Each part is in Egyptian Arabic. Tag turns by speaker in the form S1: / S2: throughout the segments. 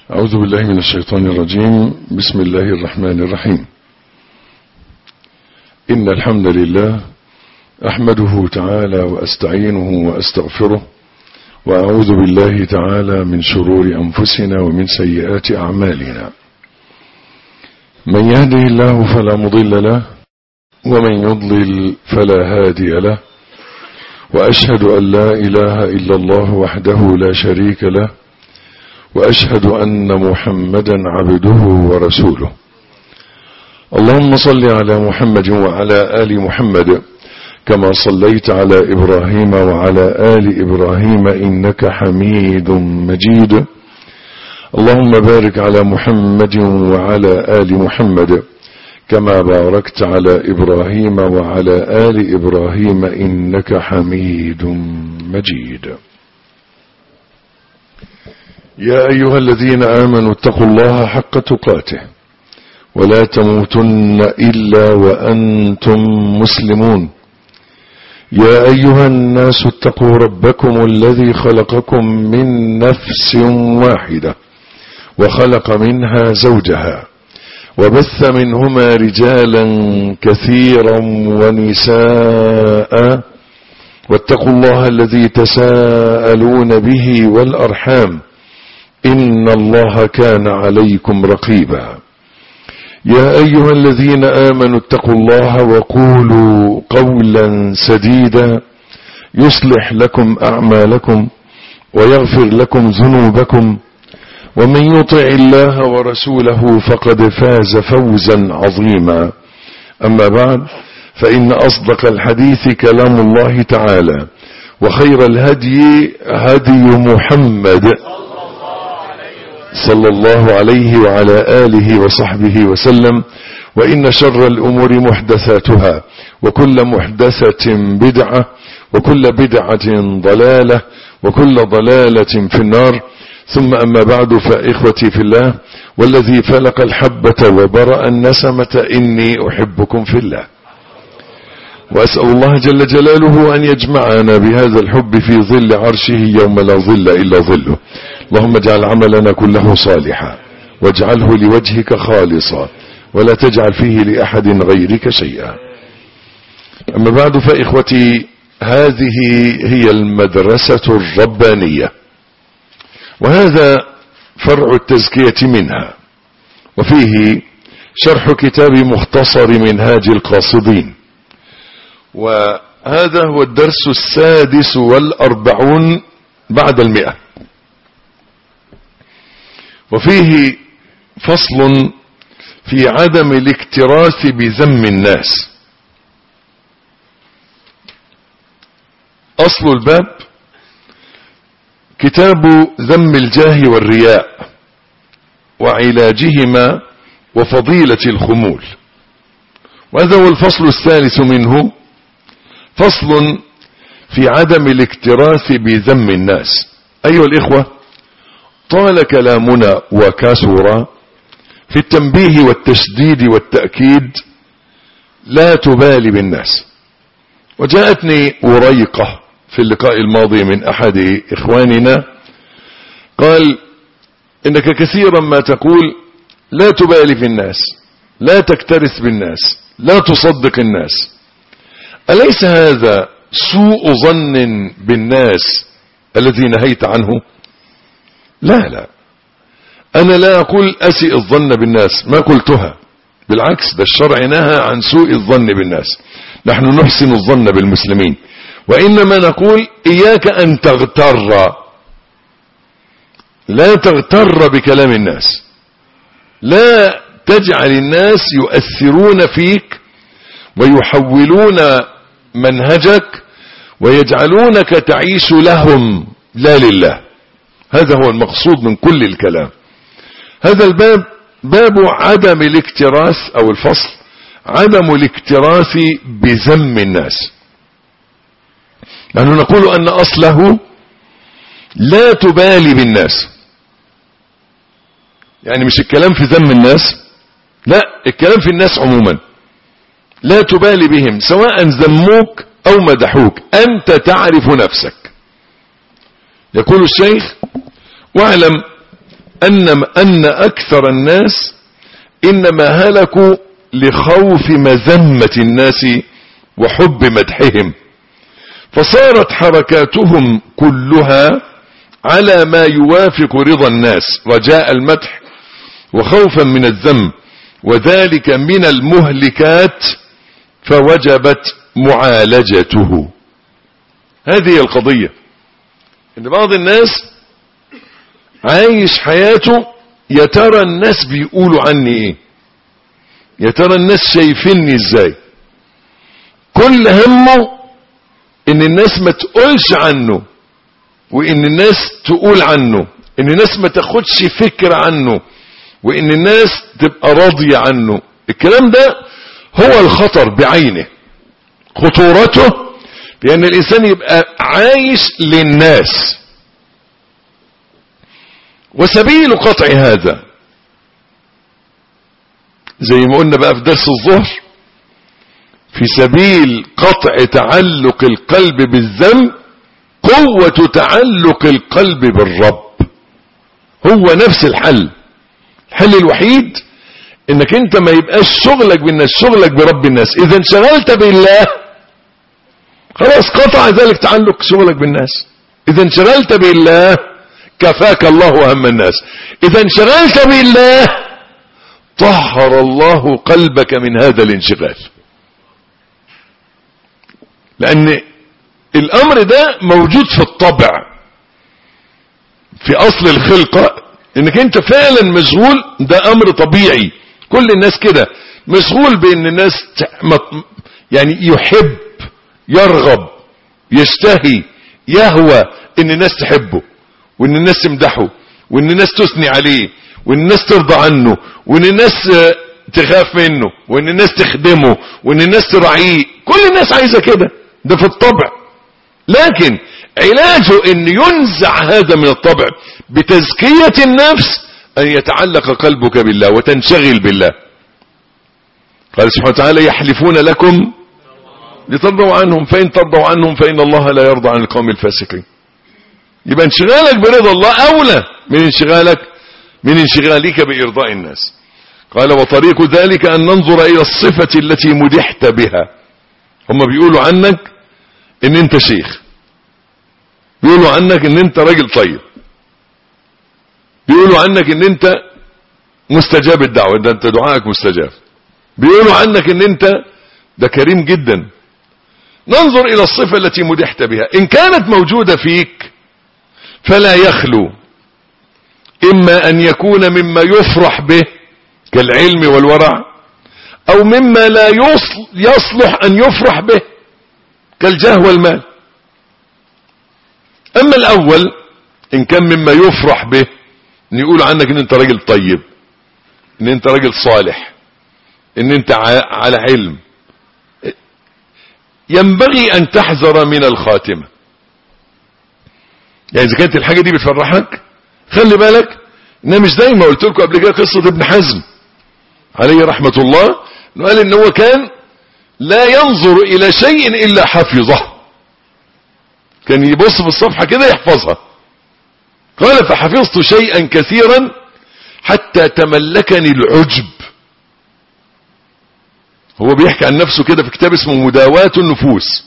S1: أعوذ بالله من الشيطان الرجيم بسم الله الرحمن الرحيم إن الحمد لله أحمده تعالى وأستعينه وأستغفره وأعوذ بالله تعالى من شرور أنفسنا ومن سيئات أعمالنا من يهده الله فلا مضل له ومن يضلل فلا هادي له وأشهد أن لا إله إلا الله وحده لا شريك له وأشهد أن محمدا عبده ورسوله اللهم صل على محمد وعلى آل محمد كما صليت على إبراهيم وعلى آل إبراهيم إنك حميد مجيد اللهم بارك على محمد وعلى آل محمد كما باركت على إبراهيم وعلى آل إبراهيم إنك حميد مجيد يا أيها الذين آمنوا اتقوا الله حق تقاته ولا تموتن إلا وأنتم مسلمون يا أيها الناس اتقوا ربكم الذي خلقكم من نفس واحدة وخلق منها زوجها وبث منهما رجالا كثيرا ونساء واتقوا الله الذي تساءلون به والأرحام إن الله كان عليكم رقيبا يا أيها الذين آمنوا اتقوا الله وقولوا قولا سديدا يصلح لكم أعمالكم ويغفر لكم ذنوبكم ومن يطع الله ورسوله فقد فاز فوزا عظيما أما بعد فإن أصدق الحديث كلام الله تعالى وخير الهدي هدي محمد صلى الله عليه وعلى آله وصحبه وسلم وإن شر الأمور محدثاتها وكل محدثة بدعة وكل بدعة ضلالة وكل ضلالة في النار ثم أما بعد فإخوتي في الله والذي فلق الحبة وبرأ النسمة إني أحبكم في الله وأسأل الله جل جلاله أن يجمعنا بهذا الحب في ظل عرشه يوم لا ظل إلا ظله اللهم اجعل عملنا كله صالحا واجعله لوجهك خالصا ولا تجعل فيه لأحد غيرك شيئا أما بعد فإخوتي هذه هي المدرسة الربانية وهذا فرع التزكية منها وفيه شرح كتاب مختصر منهاج القاصدين وهذا هو الدرس السادس والأربعون بعد المئة وفيه فصل في عدم الاكتراث بذم الناس أصل الباب كتاب ذم الجاه والرياء وعلاجهما وفضيلة الخمول وهذا هو الفصل الثالث منه فصل في عدم الاكتراث بذم الناس أيها الإخوة طال كلامنا وكثر في التنبيه والتشديد والتأكيد لا تبالي بالناس وجاءتني وريقة في اللقاء الماضي من أحد إخواننا قال إنك كثيرا ما تقول لا تبالي في الناس لا تكترث بالناس لا تصدق الناس أليس هذا سوء ظن بالناس الذي نهيت عنه لا لا أنا لا أقول أسئ الظن بالناس ما قلتها بالعكس ده الشرع نهى عن سوء الظن بالناس نحن نحسن الظن بالمسلمين وإنما نقول إياك أن تغتر لا تغتر بكلام الناس لا تجعل الناس يؤثرون فيك ويحولون منهجك ويجعلونك تعيش لهم لا لله هذا هو المقصود من كل الكلام هذا الباب باب عدم الاكتراث او الفصل عدم الاكتراث بذم الناس نحن نقول ان اصله لا تبالي بالناس يعني مش الكلام في ذم الناس لا الكلام في الناس عموما لا تبالي بهم سواء ذموك او مدحوك انت تعرف نفسك يقول الشيخ واعلم أن, أن أكثر الناس إنما هلكوا لخوف مذمة الناس وحب مدحهم فصارت حركاتهم كلها على ما يوافق رضا الناس رجاء المدح وخوفا من الذم وذلك من المهلكات فوجبت معالجته هذه القضية ان بعض الناس عايش حياته يا ترى الناس بيقولوا عني ايه يا ترى الناس شايفيني ازاي كل همه ان الناس ما تقولش عنه وان الناس تقول عنه ان الناس ما تاخدش فكرة عنه وان الناس تبقى راضية عنه الكلام ده هو الخطر بعينه خطورته بان الانسان يبقى عايش للناس وسبيل قطع هذا زي ما قلنا بقى في درس الظهر في سبيل قطع تعلق القلب بالذنب قوة تعلق القلب بالرب هو نفس الحل الحل الوحيد انك انت ما يبقاش شغلك بالناس شغلك برب الناس اذا انشغلت بالله خلاص قطع ذلك تعلق شغلك بالناس اذا انشغلت بالله كفاك الله هم الناس اذا انشغلت بالله طهر الله قلبك من هذا الانشغال لان الامر ده موجود في الطبع في اصل الخلقة انك انت فعلا مشغول ده امر طبيعي كل الناس كده مشغول بان الناس يعني يحب يرغب يشتهي يهوى ان الناس تحبه وان الناس تمدحه وان الناس تثني عليه وان الناس ترضى عنه وان الناس تخاف منه وان الناس تخدمه وان الناس تراعيه كل الناس عايزة كده ده في الطبع لكن علاجه ان ينزع هذا من الطبع بتزكية النفس ان يتعلق قلبك بالله وتنشغل بالله قال سبحانه وتعالى يحلفون لكم لترضوا عنهم فإن ترضوا عنهم فإن الله لا يرضى عن القوم الفاسقين يبقى انشغالك برضا الله أولى من انشغالك من انشغالك بإرضاء الناس قال وطريق ذلك أن ننظر إلى الصفة التي مدحت بها هم بيقولوا عنك ان انت شيخ بيقولوا عنك ان انت راجل طيب بيقولوا عنك ان انت مستجاب الدعوة ده انت دعائك مستجاب بيقولوا عنك ان انت ده كريم جدا ننظر الى الصفة التي مدحت بها ان كانت موجودة فيك فلا يخلو اما ان يكون مما يفرح به كالعلم والورع او مما لا يصلح ان يفرح به كالجاه والمال اما الاول ان كان مما يفرح به ان يقول عنك ان انت راجل طيب ان انت راجل صالح ان انت على علم ينبغي ان تحذر من الخاتمة يعني اذا كانت الحاجة دي بتفرحك خلي بالك انا مش دايما قلت لكم قبل كده قصة ابن حزم عليه رحمة الله انه قال ان هو كان لا ينظر الى شيء الا حفظه كان يبص في الصفحة كده يحفظها قال فحفظت شيئا كثيرا حتى تملكني العجب هو بيحكي عن نفسه كده في كتاب اسمه مداواة النفوس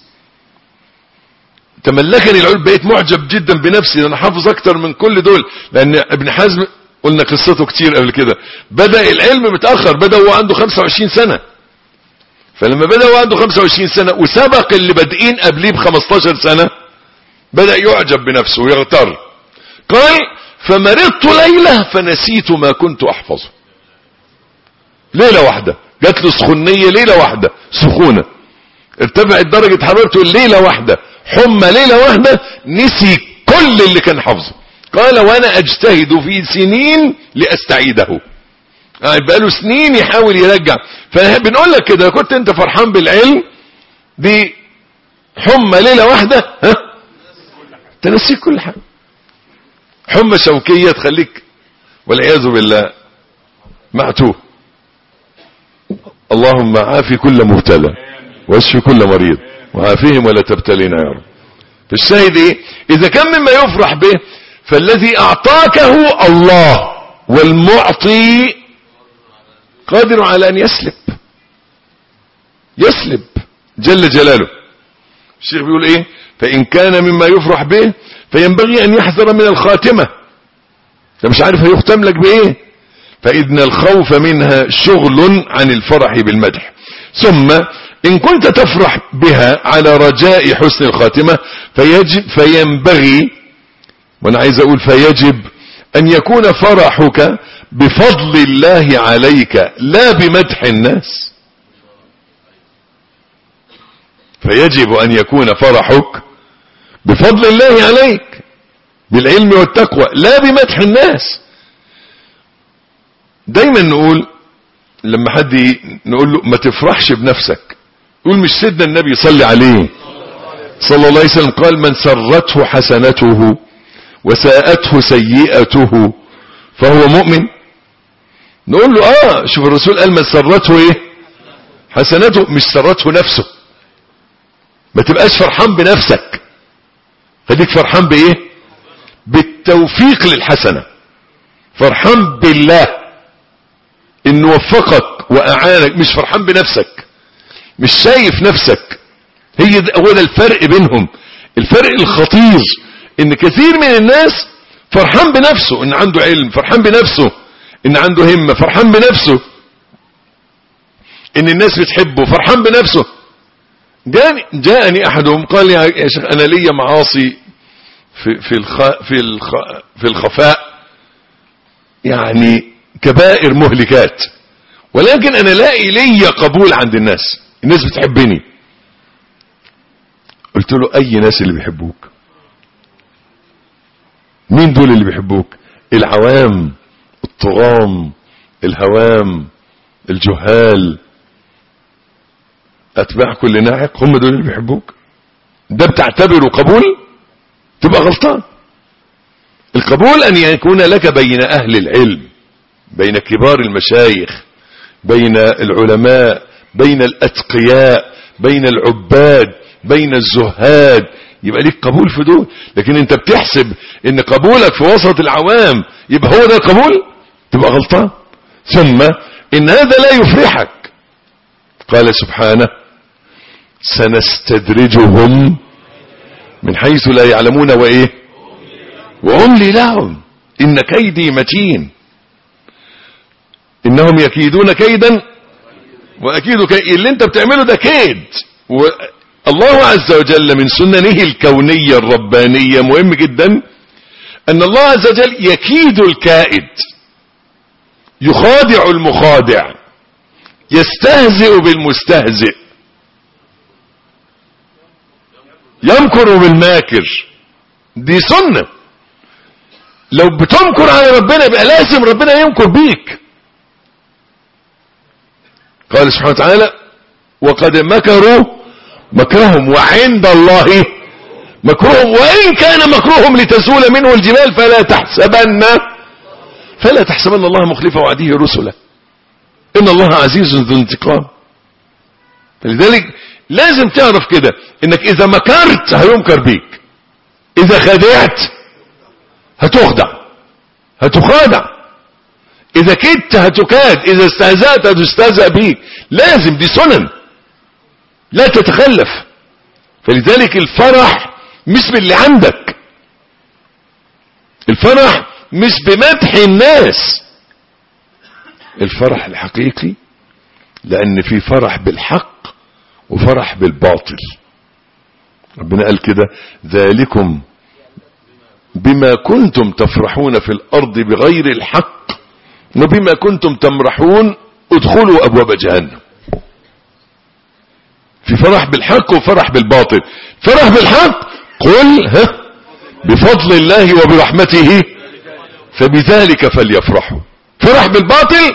S1: تملكني العجب بقيت معجب جدا بنفسي انا حافظ اكتر من كل دول لان ابن حزم قلنا قصته كتير قبل كده بدأ العلم متأخر بدأ وهو عنده 25 سنة فلما بدأ وهو عنده 25 سنة وسبق اللي بادئين قبليه ب 15 سنة بدأ يعجب بنفسه ويغتر قال فمرضت ليلة فنسيت ما كنت أحفظه ليلة واحدة جات له سخونية ليلة واحدة سخونة ارتفعت درجة حرارته ليلة واحدة حمى ليلة واحدة نسي كل اللي كان حافظه قال وانا اجتهد في سنين لاستعيده يعني بقاله سنين يحاول يرجع فبنقول لك كده كنت انت فرحان بالعلم دي حمى ليلة واحدة ها تنسيك كل حاجة حمى شوكية تخليك والعياذ بالله معتوه اللهم عافي كل مبتلى واشفي كل مريض وعافيهم ولا تبتلينا يا رب الشاهد ايه اذا كان مما يفرح به فالذي اعطاك هو الله والمعطي قادر على ان يسلب يسلب جل جلاله الشيخ بيقول ايه فان كان مما يفرح به فينبغي ان يحذر من الخاتمة انت مش عارف هيختم لك بايه فإذن الخوف منها شغل عن الفرح بالمدح ثم إن كنت تفرح بها على رجاء حسن الخاتمة فيجب فينبغي وأنا عايز أقول فيجب أن يكون فرحك بفضل الله عليك لا بمدح الناس فيجب أن يكون فرحك بفضل الله عليك بالعلم والتقوى لا بمدح الناس دايما نقول لما حد نقول له ما تفرحش بنفسك يقول مش سيدنا النبي صلى عليه صلى الله عليه وسلم قال من سرته حسنته وساءته سيئته فهو مؤمن نقول له اه شوف الرسول قال من سرته ايه حسنته مش سرته نفسه ما تبقاش فرحان بنفسك خليك فرحان بايه بالتوفيق للحسنة فرحان بالله انه وفقك واعانك مش فرحان بنفسك مش شايف نفسك هي ده هو ده الفرق بينهم الفرق الخطير ان كثير من الناس فرحان بنفسه ان عنده علم فرحان بنفسه ان عنده همة فرحان بنفسه ان الناس بتحبه فرحان بنفسه جاني جاءني احدهم قال لي يا شيخ انا ليا معاصي في في الخ في الخ في الخفاء يعني كبائر مهلكات ولكن انا لاقي ليا قبول عند الناس الناس بتحبني قلت له اي ناس اللي بيحبوك مين دول اللي بيحبوك العوام الطغام الهوام الجهال اتباع كل ناعق هم دول اللي بيحبوك ده بتعتبره قبول تبقى غلطان القبول ان يكون لك بين اهل العلم بين كبار المشايخ بين العلماء بين الاتقياء بين العباد بين الزهاد يبقى ليك قبول في دول لكن انت بتحسب ان قبولك في وسط العوام يبقى هو ده القبول تبقى غلطان ثم ان هذا لا يفرحك قال سبحانه سنستدرجهم من حيث لا يعلمون وايه واملي لهم ان كيدي متين انهم يكيدون كيدا واكيد كيد اللي انت بتعمله ده كيد والله عز وجل من سننه الكونية الربانية مهم جدا ان الله عز وجل يكيد الكائد يخادع المخادع يستهزئ بالمستهزئ يمكر بالماكر دي سنة لو بتمكر على ربنا يبقى لازم ربنا يمكر بيك قال سبحانه وتعالى وقد مكروا مكرهم وعند الله مكرهم وإن كان مكرهم لتزول منه الجبال فلا تحسبن فلا تحسبن الله مخلف وعده رسله إن الله عزيز ذو انتقام فلذلك لازم تعرف كده انك اذا مكرت هينكر بيك اذا خدعت هتخدع هتخادع اذا كدت هتكاد اذا استهزأت هتستهزأ بيك لازم دي سنن لا تتخلف فلذلك الفرح مش باللي عندك الفرح مش بمدح الناس الفرح الحقيقي لان في فرح بالحق وفرح بالباطل ربنا قال كده ذلكم بما كنتم تفرحون في الارض بغير الحق وبما كنتم تمرحون ادخلوا ابواب جهنم في فرح بالحق وفرح بالباطل فرح بالحق قل ها بفضل الله وبرحمته فبذلك فليفرحوا فرح بالباطل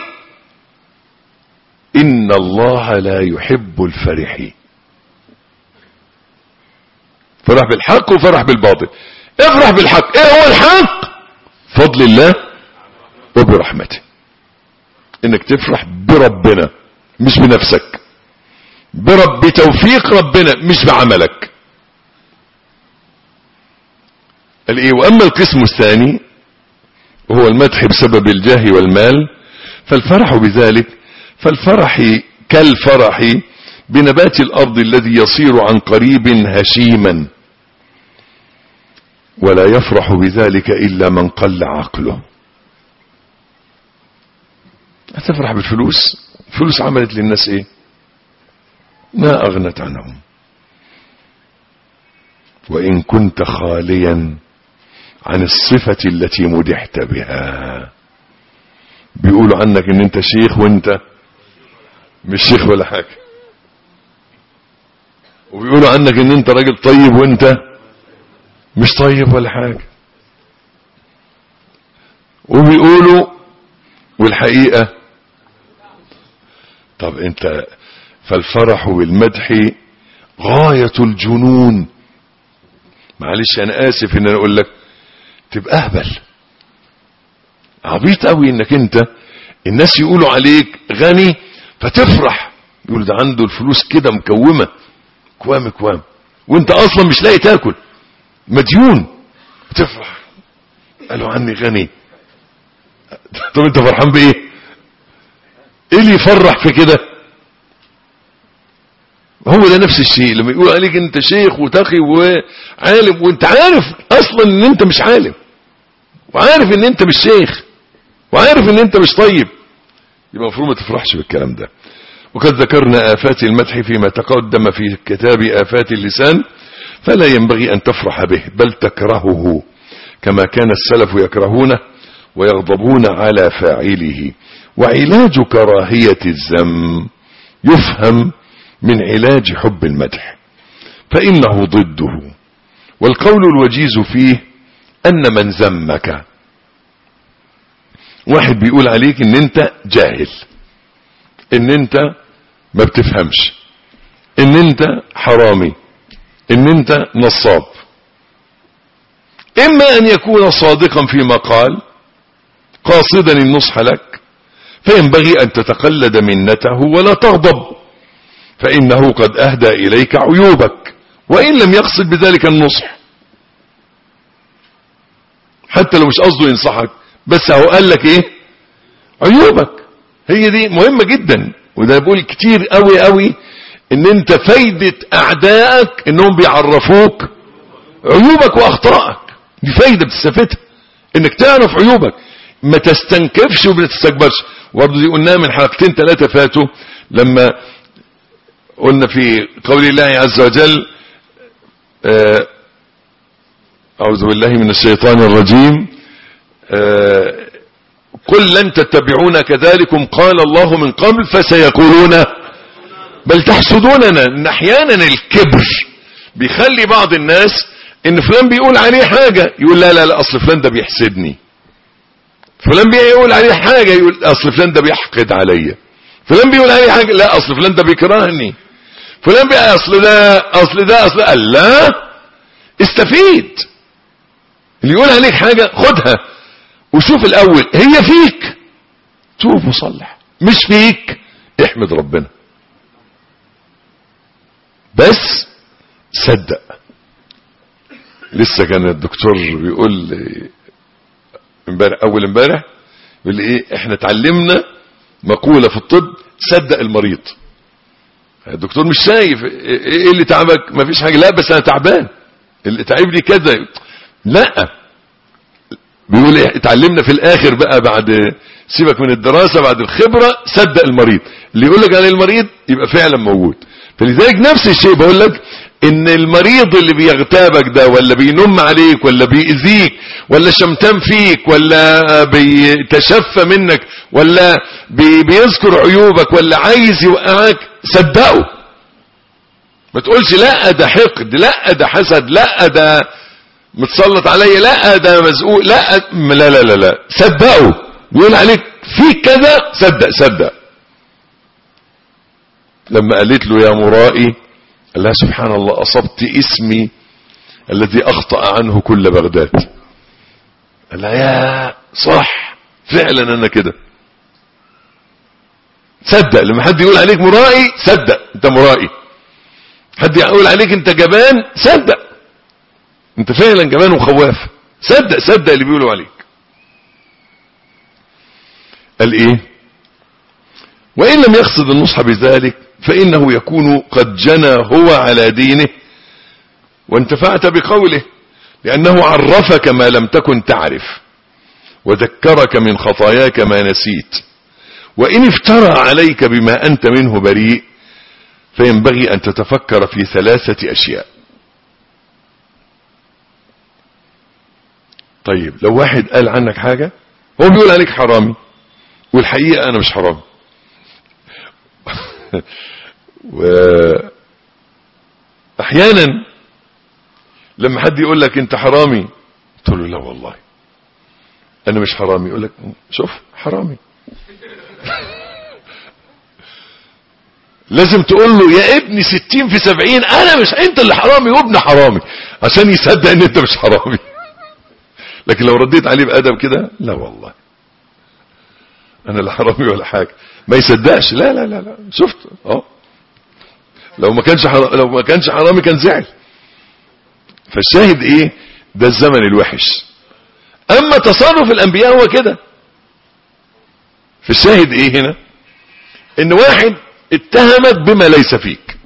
S1: إن الله لا يحب الفرحين فرح بالحق وفرح بالباطل افرح بالحق ايه هو الحق فضل الله وبرحمته انك تفرح بربنا مش بنفسك برب بتوفيق ربنا مش بعملك قال ايه واما القسم الثاني وهو المدح بسبب الجاه والمال فالفرح بذلك فالفرح كالفرح بنبات الأرض الذي يصير عن قريب هشيما ولا يفرح بذلك إلا من قل عقله هتفرح بالفلوس الفلوس عملت للناس ايه ما أغنت عنهم وإن كنت خاليا عن الصفة التي مدحت بها بيقولوا عنك ان انت شيخ وانت مش شيخ ولا حاجة وبيقولوا عنك ان انت راجل طيب وانت مش طيب ولا حاجة وبيقولوا والحقيقة طب انت فالفرح بالمدح غاية الجنون معلش انا اسف ان انا اقول لك تبقى اهبل عبيط قوي انك انت الناس يقولوا عليك غني فتفرح يقول ده عنده الفلوس كده مكومة كوام كوام وانت اصلا مش لاقي تاكل مديون تفرح قالوا عني غني طب انت فرحان بايه ايه اللي يفرح في كده هو ده نفس الشيء لما يقول عليك انت شيخ وتقي وعالم وانت عارف اصلا ان انت مش عالم وعارف ان انت مش شيخ وعارف ان انت مش طيب يبقى المفروض ما تفرحش بالكلام ده وقد ذكرنا آفات المدح فيما تقدم في كتاب آفات اللسان فلا ينبغي أن تفرح به بل تكرهه كما كان السلف يكرهونه ويغضبون على فاعله وعلاج كراهية الذم يفهم من علاج حب المدح فإنه ضده والقول الوجيز فيه أن من ذمك واحد بيقول عليك ان انت جاهل ان انت ما بتفهمش ان انت حرامي ان انت نصاب اما ان يكون صادقا فيما قال قاصدا النصح لك فينبغي ان تتقلد منته ولا تغضب فانه قد اهدى اليك عيوبك وان لم يقصد بذلك النصح حتى لو مش قصده ينصحك بس هو قال لك ايه عيوبك هي دي مهمة جدا وده بقول كتير قوي قوي ان انت فايدة اعدائك انهم بيعرفوك عيوبك واخطائك دي فايدة بتستفيدها انك تعرف عيوبك ما تستنكفش وما تستكبرش برضه دي قلناها من حلقتين ثلاثة فاتوا لما قلنا في قول الله عز وجل آه أعوذ بالله من الشيطان الرجيم آه قل لن تتبعونا كذلكم قال الله من قبل فسيقولون بل تحسدوننا ان احيانا الكبر بيخلي بعض الناس ان فلان بيقول عليه حاجة يقول لا لا لا اصل فلان ده بيحسدني فلان بيقول عليه حاجة يقول اصل فلان ده بيحقد عليا فلان بيقول عليه حاجة لا اصل فلان ده بيكرهني فلان بيقول اصل ده اصل ده اصل قال لا استفيد اللي يقول عليك حاجة خدها وشوف الاول هي فيك توب وصلح مش فيك احمد ربنا بس صدق لسه كان الدكتور بيقول لي امبارح اول امبارح يقول لي ايه احنا اتعلمنا مقولة في الطب صدق المريض الدكتور مش شايف ايه اللي تعبك ما فيش حاجة لا بس انا تعبان اللي تعبني كذا لا بيقول ايه اتعلمنا في الاخر بقى بعد سيبك من الدراسة بعد الخبرة صدق المريض اللي يقول لك على المريض يبقى فعلا موجود فلذلك نفس الشيء بقول لك ان المريض اللي بيغتابك ده ولا بينم عليك ولا بيأذيك ولا شمتان فيك ولا بيتشفى منك ولا بي بيذكر عيوبك ولا عايز يوقعك صدقه ما تقولش لا ده حقد لا ده حسد لا ده متسلط عليا لا ده مزقوق لا لا لا لا, لا. صدقه بيقول عليك فيك كذا صدق صدق لما قالت له يا مرائي قال لها سبحان الله أصبت اسمي الذي أخطأ عنه كل بغداد قال لها يا صح فعلا أنا كده صدق لما حد يقول عليك مرائي صدق انت مرائي حد يقول عليك انت جبان صدق انت فعلا جبان وخواف صدق صدق اللي بيقولوا عليك قال ايه وان لم يقصد النصح بذلك فانه يكون قد جنى هو على دينه وانتفعت بقوله لانه عرفك ما لم تكن تعرف وذكرك من خطاياك ما نسيت وان افترى عليك بما انت منه بريء فينبغي ان تتفكر في ثلاثة اشياء طيب لو واحد قال عنك حاجة هو بيقول عليك حرامي والحقيقة انا مش حرامي و احيانا لما حد يقول لك انت حرامي تقول له لا والله انا مش حرامي يقول لك شوف حرامي لازم تقول له يا ابني ستين في سبعين انا مش انت اللي حرامي وابن حرامي عشان يصدق ان انت مش حرامي لكن لو رديت عليه بادب كده لا والله انا لا حرامي ولا حاجه ما يصدقش لا لا لا لا شفت اه لو ما كانش حرامي لو ما كانش حرامي كان زعل فالشاهد ايه ده الزمن الوحش اما تصرف الانبياء هو كده فالشاهد ايه هنا ان واحد اتهمك بما ليس فيك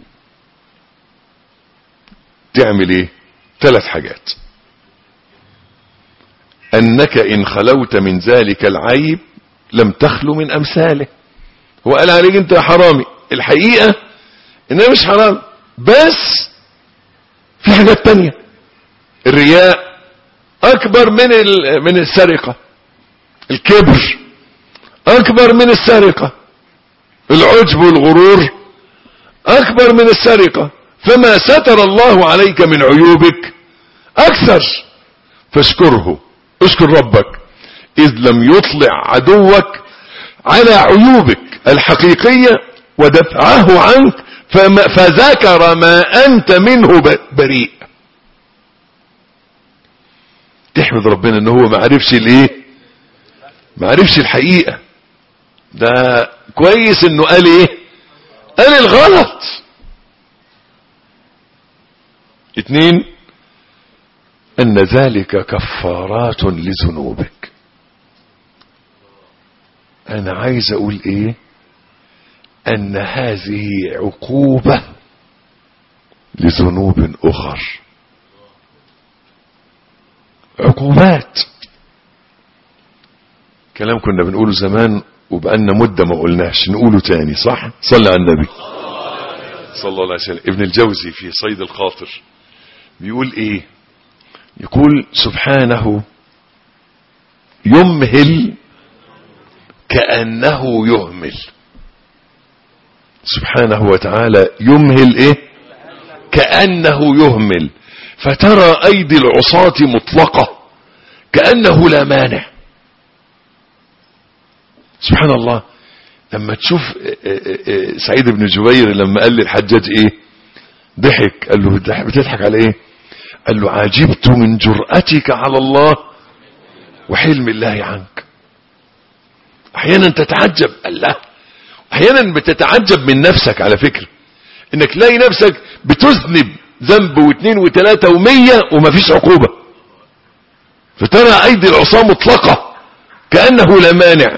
S1: تعمل ايه ثلاث حاجات انك ان خلوت من ذلك العيب لم تخلو من امثاله هو قال عليك انت حرامي الحقيقة ان انا مش حرام بس في حاجات تانية الرياء اكبر من من السرقة الكبر اكبر من السرقة العجب والغرور اكبر من السرقة فما ستر الله عليك من عيوبك اكثر فاشكره اشكر ربك اذ لم يطلع عدوك على عيوبك الحقيقية ودفعه عنك فما فذكر ما انت منه بريء تحمد ربنا ان هو ما عرفش الايه ما عرفش الحقيقة ده كويس انه قال ايه قال الغلط اتنين ان ذلك كفارات لذنوبك انا عايز اقول ايه ان هذه عقوبة لذنوب اخر عقوبات كلام كنا بنقوله زمان وبقالنا مدة ما قلناش نقوله تاني صح صلى على النبي صلى الله عليه وسلم ابن الجوزي في صيد الخاطر بيقول ايه يقول سبحانه يمهل كأنه يهمل سبحانه وتعالى يمهل ايه كأنه يهمل فترى ايدي العصاة مطلقة كأنه لا مانع سبحان الله لما تشوف سعيد بن جبير لما قال للحجاج ايه ضحك قال له بتضحك على ايه قال له عجبت من جرأتك على الله وحلم الله عنك احيانا تتعجب الله احيانا بتتعجب من نفسك على فكرة انك تلاقي نفسك بتذنب ذنب واثنين وثلاثة ومية ومفيش عقوبة فترى ايدي العصاة مطلقة كأنه لا مانع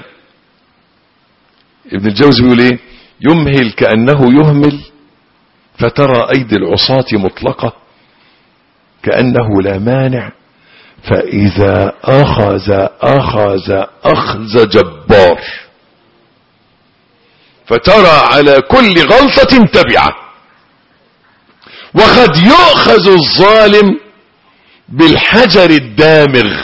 S1: ابن الجوزي بيقول ايه يمهل كأنه يهمل فترى ايدي العصاة مطلقة كأنه لا مانع فإذا أخذ أخذ أخذ جبار فترى على كل غلطة تبعة وقد يؤخذ الظالم بالحجر الدامغ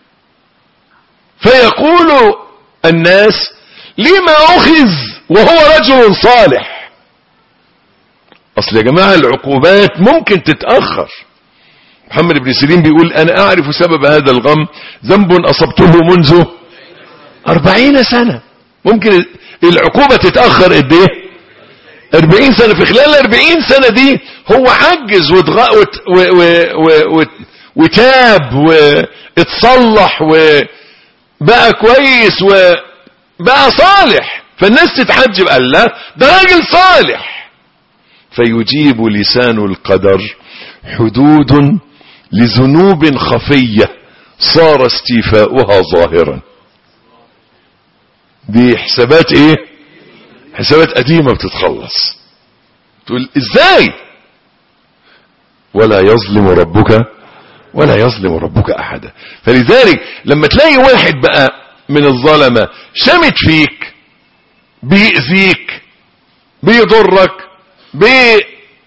S1: فيقول الناس لما أخذ وهو رجل صالح أصل يا جماعة العقوبات ممكن تتأخر محمد بن سيرين بيقول أنا أعرف سبب هذا الغم ذنب أصبته منذ أربعين سنة ممكن العقوبة تتأخر قد ايه أربعين سنة في خلال الأربعين سنة دي هو عجز وتغ... وت... و... و... و... وتاب واتصلح وبقى كويس وبقى صالح فالناس تتحجب قال لا ده راجل صالح فيجيب لسان القدر حدود لذنوب خفية صار استيفاؤها ظاهرا دي حسابات ايه حسابات قديمة بتتخلص تقول ازاي ولا يظلم ربك ولا يظلم ربك احدا فلذلك لما تلاقي واحد بقى من الظلمة شمت فيك بيأذيك بيضرك بي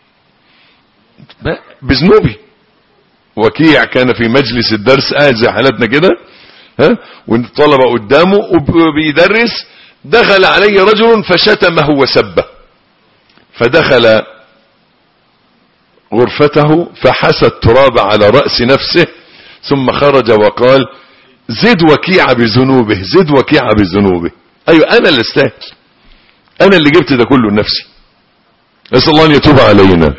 S1: بذنوبي وكيع كان في مجلس الدرس قاعد زي حالتنا كده ها والطلبة قدامه وبيدرس دخل علي رجل فشتمه وسبه فدخل غرفته فحسى التراب على رأس نفسه ثم خرج وقال زد وكيع بذنوبه زد وكيع بذنوبه ايوه انا اللي استاهل انا اللي جبت ده كله لنفسي نسال الله ان يتوب علينا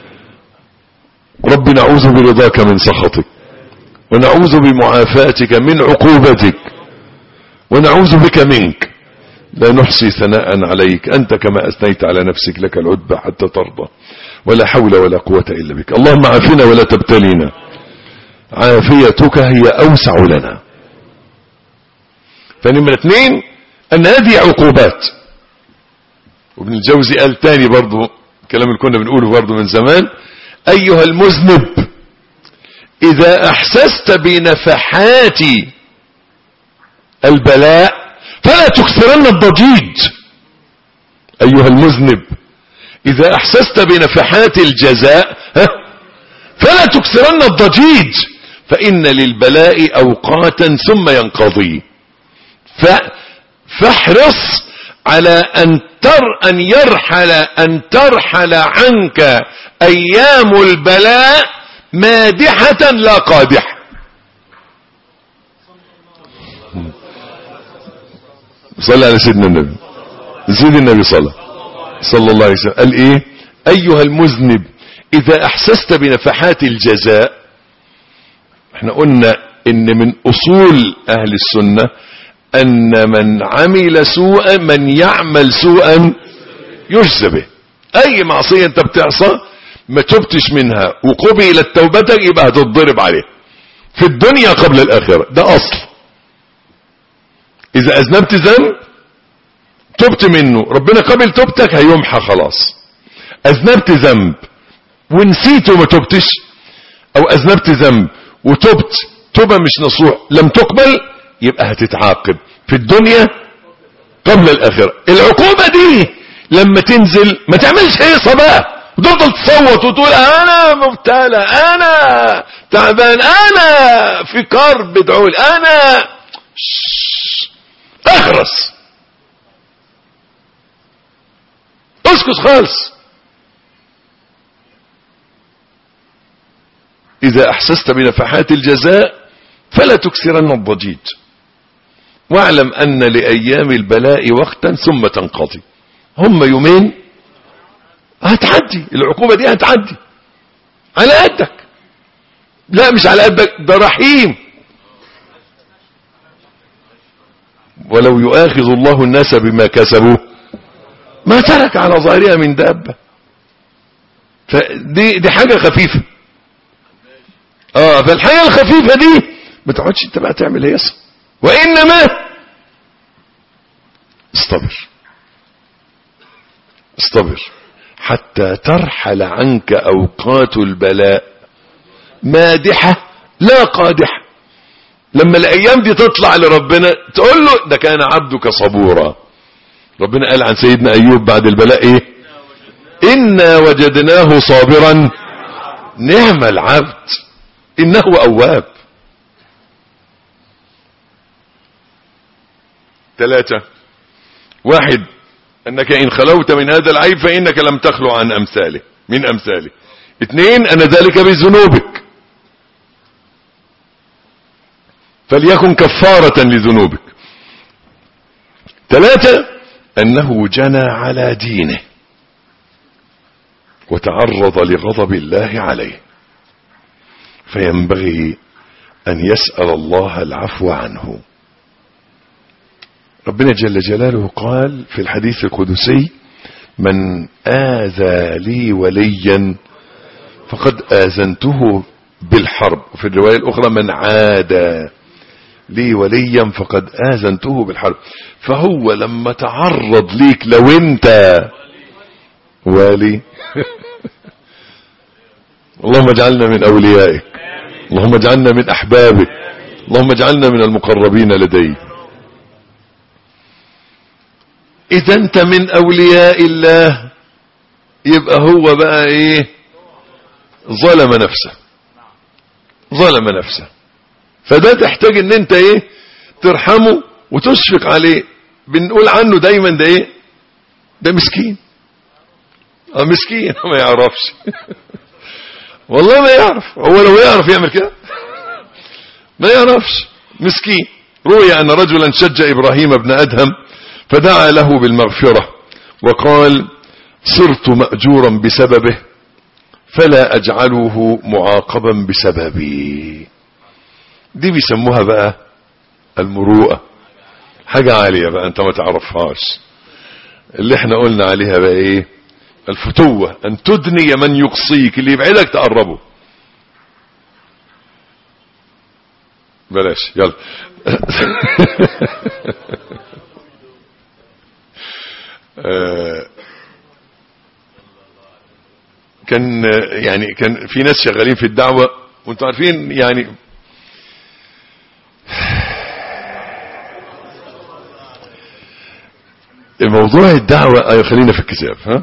S1: رب نعوذ برضاك من سخطك ونعوذ بمعافاتك من عقوبتك ونعوذ بك منك لا نحصي ثناء عليك أنت كما أثنيت على نفسك لك العتبى حتى ترضى ولا حول ولا قوة إلا بك اللهم عافنا ولا تبتلينا عافيتك هي أوسع لنا فنمرة اثنين أن هذه عقوبات وابن الجوزي قال تاني برضو كلام اللي كنا بنقوله برضو من زمان أيها المذنب إذا أحسست بنفحات البلاء فلا تكثرن الضجيج أيها المذنب إذا أحسست بنفحات الجزاء ها فلا تكثرن الضجيج فإن للبلاء أوقاتا ثم ينقضي فاحرص على أن تر أن يرحل أن ترحل عنك أيام البلاء مادحة لا قادحة صلى على سيدنا النبي زيد النبي صلى صلى الله عليه وسلم قال ايه ايها المذنب اذا احسست بنفحات الجزاء احنا قلنا ان من اصول اهل السنة ان من عمل سوءا من يعمل سوءا يجزى به اي معصية انت بتعصى ما تبتش منها وقبلت توبتك يبقى هتتضرب عليه في الدنيا قبل الاخرة ده اصل اذا اذنبت ذنب تبت منه ربنا قبل توبتك هيمحى خلاص اذنبت ذنب ونسيت وما تبتش او اذنبت ذنب وتبت توبة مش نصوح لم تقبل يبقى هتتعاقب في الدنيا قبل الاخرة العقوبة دي لما تنزل ما تعملش هيصة بقى وتفضل تصوت وتقول انا مبتلى انا تعبان انا في كرب ادعوا انا اخرس اسكت خالص اذا احسست بنفحات الجزاء فلا تكسرن الضجيج واعلم ان لايام البلاء وقتا ثم تنقضي هم يومين هتعدي العقوبة دي هتعدي على قدك لا مش على قدك ده رحيم ولو يؤاخذ الله الناس بما كسبوا ما ترك على ظاهرها من دابة فدي دي حاجة خفيفة اه فالحاجة الخفيفة دي ما تقعدش انت بقى تعمل هيصة وانما استبر استبر حتى ترحل عنك اوقات البلاء مادحة لا قادحة لما الايام دي تطلع لربنا تقول له ده كان عبدك صبورا ربنا قال عن سيدنا ايوب بعد البلاء ايه انا وجدناه صابرا نعم العبد انه اواب ثلاثة واحد انك ان خلوت من هذا العيب فانك لم تخلو عن امثاله من امثاله اثنين ان ذلك بذنوبك فليكن كفارة لذنوبك ثلاثة انه جنى على دينه وتعرض لغضب الله عليه فينبغي ان يسأل الله العفو عنه ربنا جل جلاله قال في الحديث القدسي من آذى لي وليا فقد آذنته بالحرب وفي الرواية الأخرى من عادى لي وليا فقد آذنته بالحرب فهو لما تعرض ليك لو انت والي اللهم اجعلنا من اوليائك اللهم اجعلنا من احبابك اللهم اجعلنا من المقربين لديك اذا انت من اولياء الله يبقى هو بقى ايه ظلم نفسه ظلم نفسه فده تحتاج ان انت ايه ترحمه وتشفق عليه بنقول عنه دايما ده ايه ده مسكين اه مسكين ما يعرفش والله ما يعرف هو لو يعرف يعمل كده ما يعرفش مسكين روي ان رجلا شج ابراهيم بن ادهم فدعا له بالمغفرة وقال صرت مأجورا بسببه فلا اجعله معاقبا بسببي دي بيسموها بقى المروءة حاجة عالية بقى انت ما تعرفهاش اللي احنا قلنا عليها بقى ايه الفتوة ان تدني من يقصيك اللي يبعدك تقربه بلاش يلا كان يعني كان في ناس شغالين في الدعوة وانتم عارفين يعني موضوع الدعوة ايوه خلينا في الكتاب ها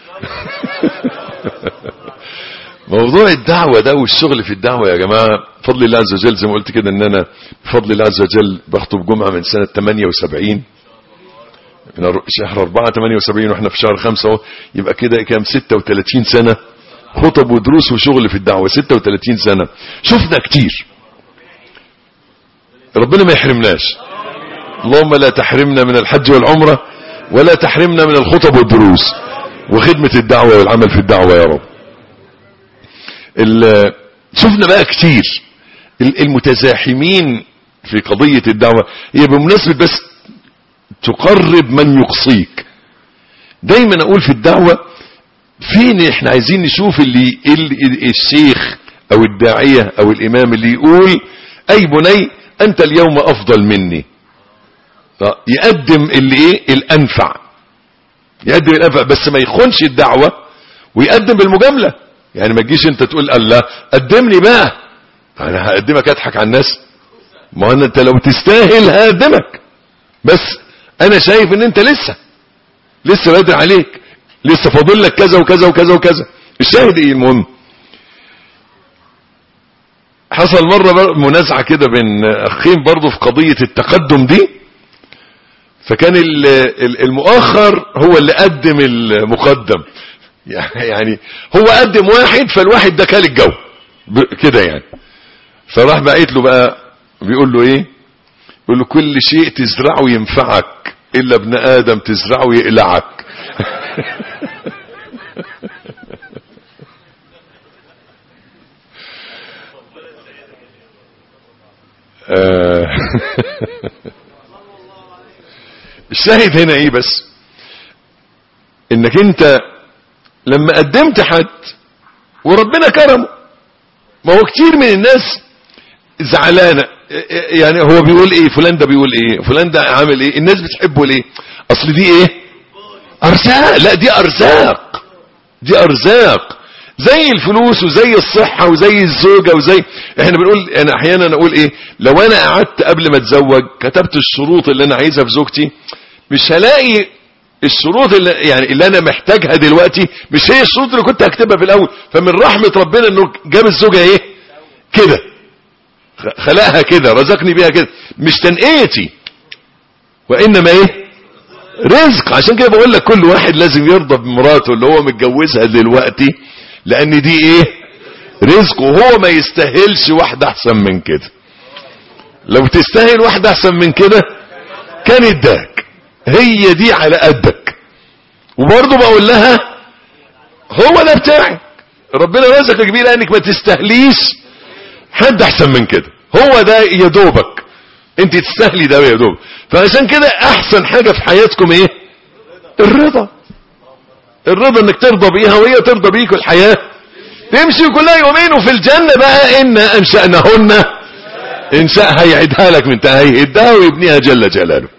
S1: موضوع الدعوة ده والشغل في الدعوة يا جماعة بفضل الله عز وجل زي ما قلت كده ان انا بفضل الله عز وجل بخطب جمعة من سنة 78 من شهر 4 78 واحنا في شهر 5 اهو يبقى كده كام 36 سنة خطب ودروس وشغل في الدعوة 36 سنة شفنا كتير ربنا ما يحرمناش اللهم لا تحرمنا من الحج والعمرة ولا تحرمنا من الخطب والدروس وخدمة الدعوة والعمل في الدعوة يا رب شفنا بقى كتير المتزاحمين في قضية الدعوة هي بمناسبة بس تقرب من يقصيك دايما اقول في الدعوة فين احنا عايزين نشوف اللي, اللي الشيخ او الداعية او الامام اللي يقول اي بني انت اليوم افضل مني يقدم اللي ايه الانفع يقدم الانفع بس ما يخونش الدعوة ويقدم بالمجاملة يعني ما تجيش انت تقول الله قدمني بقى انا هقدمك اضحك على الناس ما انا انت لو تستاهل هقدمك بس انا شايف ان انت لسه لسه بدري عليك لسه فاضل لك كذا وكذا وكذا وكذا الشاهد ايه المهم حصل مرة منازعة كده بين اخين برضه في قضية التقدم دي فكان المؤخر هو اللي قدم المقدم يعني هو قدم واحد فالواحد ده كان الجو كده يعني فراح بقيت له بقى بيقول له ايه يقول له كل شيء تزرعه ينفعك الا ابن ادم تزرعه يقلعك الشاهد هنا ايه بس انك انت لما قدمت حد وربنا كرمه ما هو كتير من الناس زعلانه يعني هو بيقول ايه فلان ده بيقول ايه فلان ده عامل ايه الناس بتحبه ليه اصل دي ايه ارزاق لا دي ارزاق دي ارزاق زي الفلوس وزي الصحة وزي الزوجة وزي احنا بنقول انا احيانا اقول ايه لو انا قعدت قبل ما اتزوج كتبت الشروط اللي انا عايزها في زوجتي مش هلاقي الشروط اللي يعني اللي انا محتاجها دلوقتي مش هي الشروط اللي كنت هكتبها في الاول فمن رحمة ربنا انه جاب الزوجة ايه كده خلقها كده رزقني بيها كده مش تنقيتي وانما ايه رزق عشان كده بقول لك كل واحد لازم يرضى بمراته اللي هو متجوزها دلوقتي لان دي ايه رزق وهو ما يستاهلش واحدة احسن من كده لو تستاهل واحدة احسن من كده كان اداك هي دي على قدك وبرضه بقول لها هو ده بتاعك ربنا رزقك بيه لانك ما تستاهليش حد احسن من كده هو ده يا دوبك انت تستاهلي ده يا دوبك فعشان كده احسن حاجة في حياتكم ايه الرضا الرضا انك ترضى بيها وهي ترضى بيك الحياة تمشي كلها يومين وفي الجنة بقى ان انشأناهن ان شاء هيعيدها لك من تاني هيهدها ويبنيها جل جلاله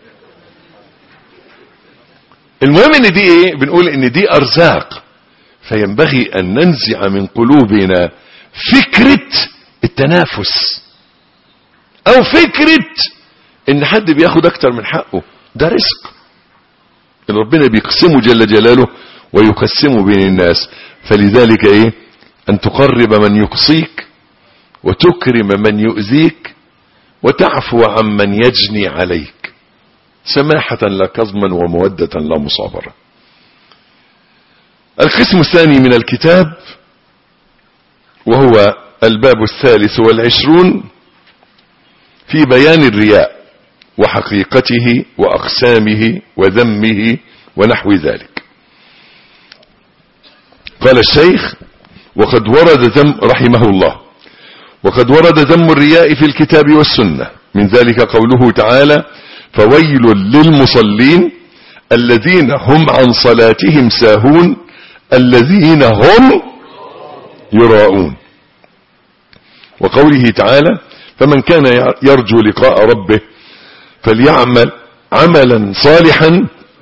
S1: المهم ان دي ايه بنقول ان دي ارزاق فينبغي ان ننزع من قلوبنا فكرة التنافس او فكرة ان حد بياخد اكتر من حقه ده رزق اللي ربنا بيقسمه جل جلاله ويقسمه بين الناس فلذلك ايه ان تقرب من يقصيك وتكرم من يؤذيك وتعفو عمن يجني عليك سماحة لا كظما ومودة لا مصابرة القسم الثاني من الكتاب وهو الباب الثالث والعشرون في بيان الرياء وحقيقته وأقسامه وذمه ونحو ذلك قال الشيخ وقد ورد ذم رحمه الله وقد ورد ذم الرياء في الكتاب والسنة من ذلك قوله تعالى فويل للمصلين الذين هم عن صلاتهم ساهون الذين هم يراءون وقوله تعالى فمن كان يرجو لقاء ربه فليعمل عملا صالحا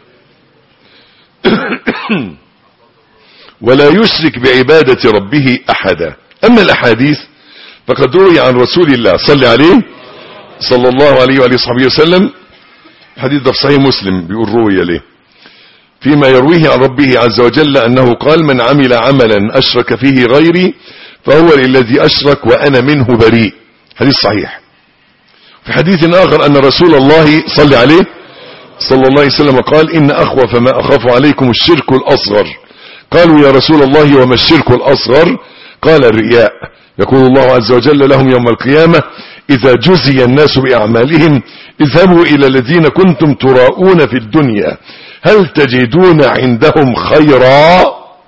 S1: ولا يشرك بعبادة ربه أحدا أما الأحاديث فقد روي عن رسول الله صلى عليه صلى الله عليه وآله وصحبه وسلم حديث ده في صحيح مسلم بيقول روي له فيما يرويه عن ربه عز وجل أنه قال من عمل عملا أشرك فيه غيري فهو للذي أشرك وأنا منه بريء حديث صحيح في حديث آخر أن رسول الله صلى عليه صلى الله عليه وسلم قال إن أخوف ما أخاف عليكم الشرك الأصغر قالوا يا رسول الله وما الشرك الأصغر قال الرياء يقول الله عز وجل لهم يوم القيامة إذا جزي الناس بأعمالهم اذهبوا إلى الذين كنتم تراءون في الدنيا هل تجدون عندهم خيرا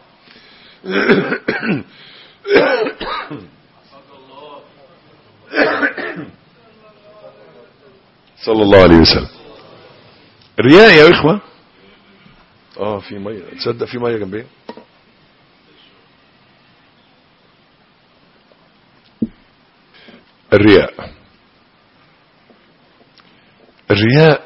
S1: صلى الله عليه وسلم الرياء يا إخوة اه في مية تصدق في مية جنبي الرياء الرياء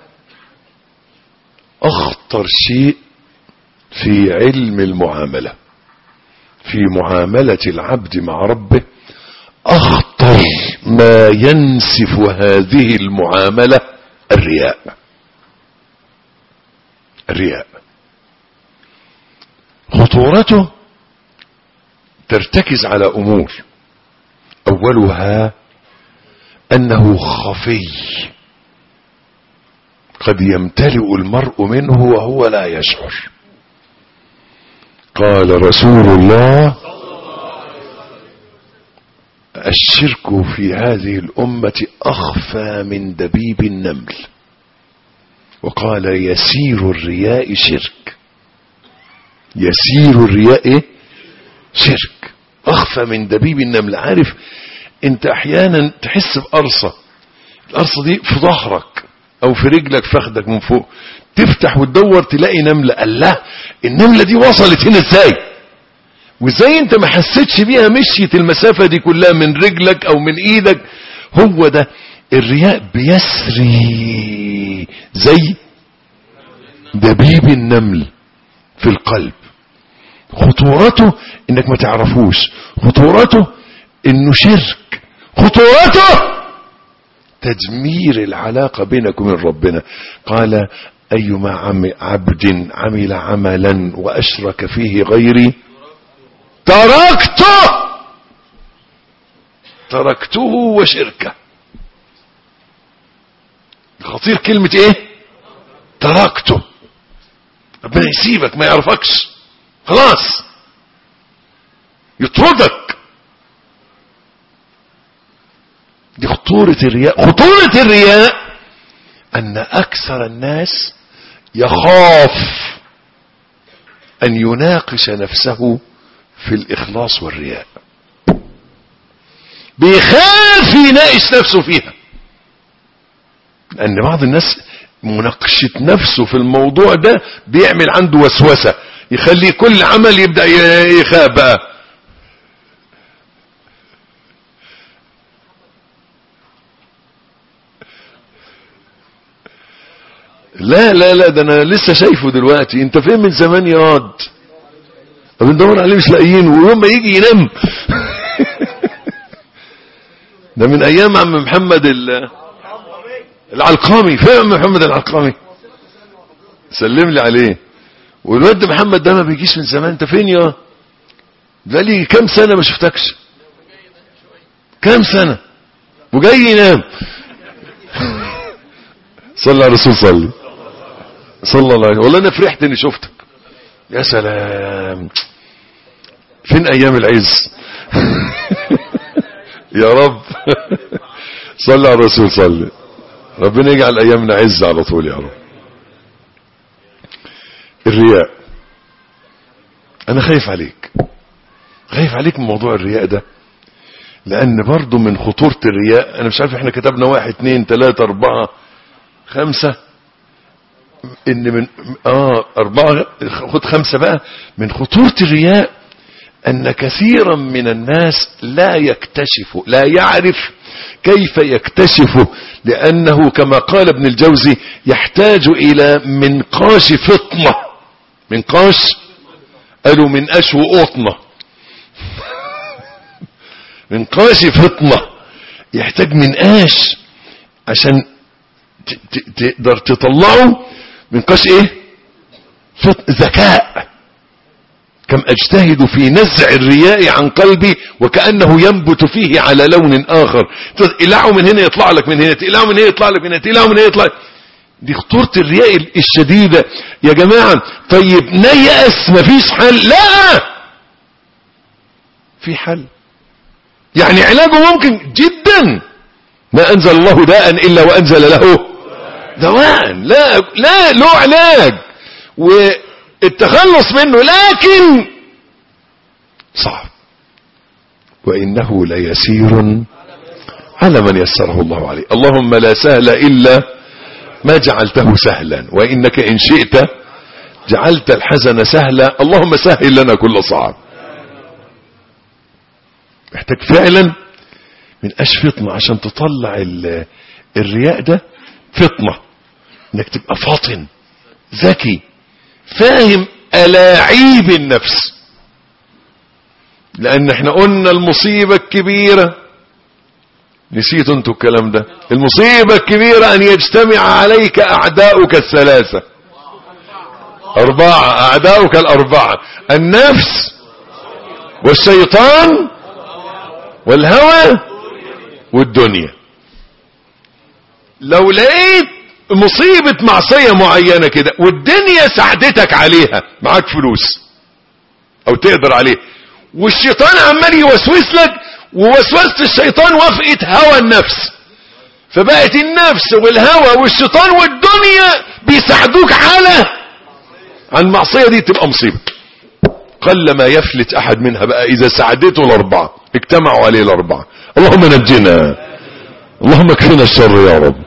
S1: اخطر شيء في علم المعاملة في معاملة العبد مع ربه اخطر ما ينسف هذه المعاملة الرياء الرياء خطورته ترتكز على امور اولها انه خفي قد يمتلئ المرء منه وهو لا يشعر قال رسول الله الشرك في هذه الأمة أخفى من دبيب النمل وقال يسير الرياء شرك يسير الرياء إيه؟ شرك أخفى من دبيب النمل عارف انت احيانا تحس بقرصة القرصة دي في ظهرك او في رجلك فخدك من فوق تفتح وتدور تلاقي نملة قال لا النملة دي وصلت هنا ازاي وازاي انت ما حسيتش بيها مشيت المسافة دي كلها من رجلك او من ايدك هو ده الرياء بيسري زي دبيب النمل في القلب خطورته انك ما تعرفوش خطورته انه شرك خطورته تدمير العلاقة بينك وبين ربنا قال أيما عم عبد عمل عملا وأشرك فيه غيري تركته تركته وشركه خطير كلمة ايه تركته ربنا يسيبك ما يعرفكش خلاص يطردك دي خطورة الرياء خطورة الرياء أن أكثر الناس يخاف أن يناقش نفسه في الإخلاص والرياء بيخاف يناقش نفسه فيها لأن بعض الناس مناقشة نفسه في الموضوع ده بيعمل عنده وسوسة يخلي كل عمل يبدأ يخاف بقى لا لا لا ده انا لسه شايفه دلوقتي انت فين من زمان يا واد طب ندور عليه مش لاقيين ويوم ما يجي ينام ده من ايام عم محمد ال- العلقامي فين عم محمد العلقامي سلم لي عليه والواد محمد ده ما بيجيش من زمان انت فين يا بقالي كام سنه ما شفتكش كام سنه وجاي ينام صلى على الرسول صلي صلى الله عليه والله انا فرحت اني شفتك يا سلام فين ايام العز يا رب صلى على الرسول صلي ربنا يجعل ايامنا عز على طول يا رب الرياء انا خايف عليك خايف عليك من موضوع الرياء ده لان برضو من خطورة الرياء انا مش عارف احنا كتبنا واحد اتنين تلاتة اربعة خمسة ان من اه اربعة خد خمسة بقى من خطورة الرياء ان كثيرا من الناس لا يكتشف لا يعرف كيف يكتشف لانه كما قال ابن الجوزي يحتاج الى منقاش فطنة منقاش قالوا من اشو قطنة منقاش فطنة يحتاج منقاش عشان ت- ت- تقدر تطلعه منقاش ايه فط- ذكاء كم اجتهد في نزع الرياء عن قلبي وكأنه ينبت فيه على لون اخر تقلعه من هنا يطلع لك من هنا تقلعه من هنا يطلع لك من هنا تقلعه من هنا يطلع لك. دي خطورة الرياء الشديدة يا جماعة طيب نيأس مفيش حل لا في حل يعني علاجه ممكن جدا ما انزل الله داء الا وانزل له دواء لا لا له علاج والتخلص منه لكن صعب وانه ليسير على من يسره الله عليه اللهم لا سهل الا ما جعلته سهلا وانك ان شئت جعلت الحزن سهلا اللهم سهل لنا كل صعب محتاج فعلا من اش فطنة عشان تطلع ال- الرياء ده فطنة انك تبقى فاطن ذكي فاهم الاعيب النفس لان احنا قلنا المصيبة الكبيرة نسيتوا انتوا الكلام ده المصيبة الكبيرة ان يجتمع عليك اعداؤك الثلاثة اربعة اعداؤك الاربعة النفس والشيطان والهوى والدنيا لو لقيت مصيبة معصية معينة كده والدنيا ساعدتك عليها معاك فلوس او تقدر عليه والشيطان عمال يوسوس لك ووسوسة الشيطان وافقت هوى النفس فبقت النفس والهوى والشيطان والدنيا بيساعدوك على عن المعصية دي تبقى مصيبة قل ما يفلت احد منها بقى اذا ساعدته الاربعة اجتمعوا عليه الاربعة اللهم نجنا اللهم اكفنا الشر يا رب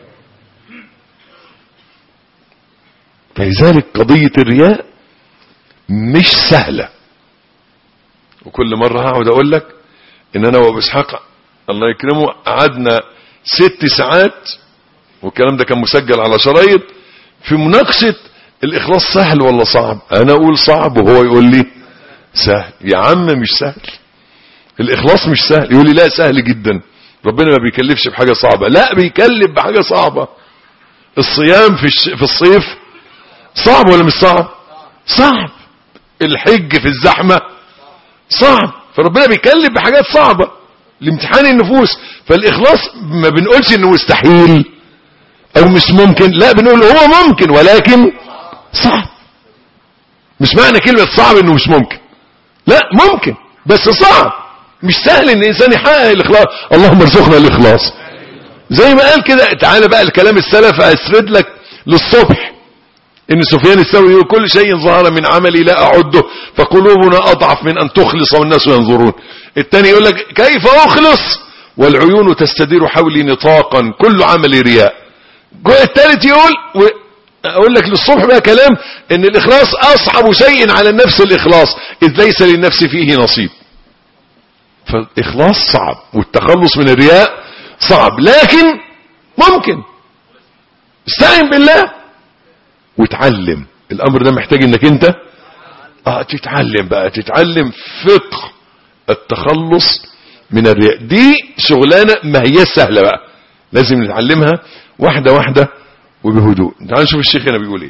S1: فلذلك قضية الرياء مش سهلة وكل مرة هقعد اقول لك ان انا وابو اسحاق الله يكرمه قعدنا ست ساعات والكلام ده كان مسجل على شرايط في مناقشة الاخلاص سهل ولا صعب انا اقول صعب وهو يقول لي سهل يا عم مش سهل الاخلاص مش سهل يقول لي لا سهل جدا ربنا ما بيكلفش بحاجة صعبة لا بيكلف بحاجة صعبة الصيام في, الش... في الصيف صعب ولا مش صعب صعب الحج في الزحمة صعب فربنا بيكلف بحاجات صعبة لامتحان النفوس فالاخلاص ما بنقولش انه مستحيل او مش ممكن لا بنقول هو ممكن ولكن صعب مش معنى كلمة صعب انه مش ممكن لا ممكن بس صعب مش سهل ان الانسان يحقق الاخلاص اللهم ارزقنا الاخلاص زي ما قال كده تعالى بقى الكلام السلف اسرد لك للصبح ان سفيان الثوري يقول كل شيء ظهر من عملي لا اعده فقلوبنا اضعف من ان تخلص والناس ينظرون الثاني يقول لك كيف اخلص والعيون تستدير حولي نطاقا كل عملي رياء الثالث يقول و... اقول لك للصبح بقى كلام ان الاخلاص اصعب شيء على النفس الاخلاص اذ ليس للنفس فيه نصيب فالاخلاص صعب والتخلص من الرياء صعب لكن ممكن استعين بالله وتعلم الامر ده محتاج انك انت اه تتعلم بقى تتعلم فقه التخلص من الرياء دي شغلانة ما هي سهلة بقى لازم نتعلمها واحدة واحدة وبهدوء تعال نشوف الشيخ هنا بيقول ايه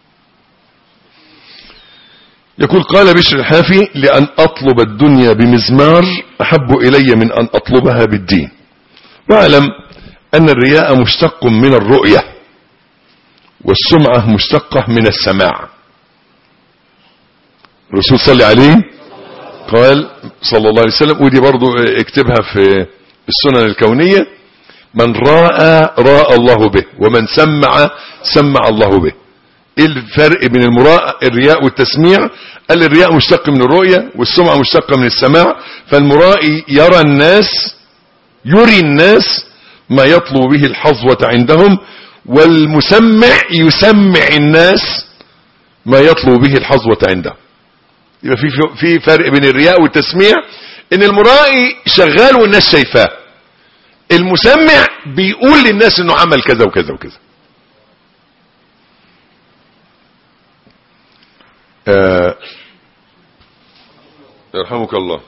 S1: يقول قال بشر الحافي لأن أطلب الدنيا بمزمار أحب إلي من أن أطلبها بالدين واعلم أن الرياء مشتق من الرؤية والسمعة مشتقة من السماع الرسول صلى عليه قال صلى الله عليه وسلم ودي برضو اكتبها في السنن الكونية من راى راى الله به ومن سمع سمع الله به ايه الفرق بين المراء الرياء والتسميع قال الرياء مشتق من الرؤية والسمعة مشتقة من السماع فالمرائي يرى الناس يري الناس ما يطلب به الحظوة عندهم والمسمع يسمع الناس ما يطلب به الحظوة عندهم يبقى في في فرق بين الرياء والتسميع ان المرائي شغال والناس شايفاه المسمع بيقول للناس انه عمل كذا وكذا وكذا آه يرحمك الله